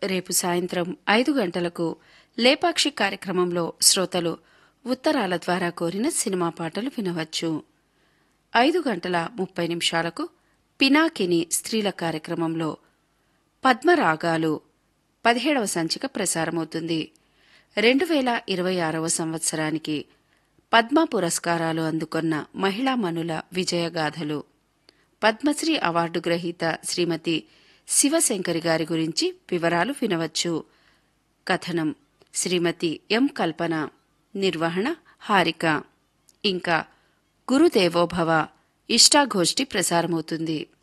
రేపు సాయంత్రం ఐదు గంటలకు లేపాక్షి కార్యక్రమంలో శ్రోతలు ఉత్తరాల ద్వారా కోరిన సినిమా పాటలు వినవచ్చు ఐదు గంటల ముప్పై నిమిషాలకు పినాకిని స్త్రీల కార్యక్రమంలో పద్మరాగాలు పదిహేడవ సంచిక ప్రసారమవుతుంది రెండు వేల ఇరవై ఆరవ సంవత్సరానికి పద్మ పురస్కారాలు అందుకున్న మహిళా మనుల విజయగాథలు పద్మశ్రీ అవార్డు గ్రహీత శ్రీమతి శివశంకరి గారి గురించి వివరాలు వినవచ్చు కథనం శ్రీమతి ఎం కల్పన నిర్వహణ హారిక ఇంకా గురుదేవోభవ ఇష్టాగోష్ఠి ప్రసారమవుతుంది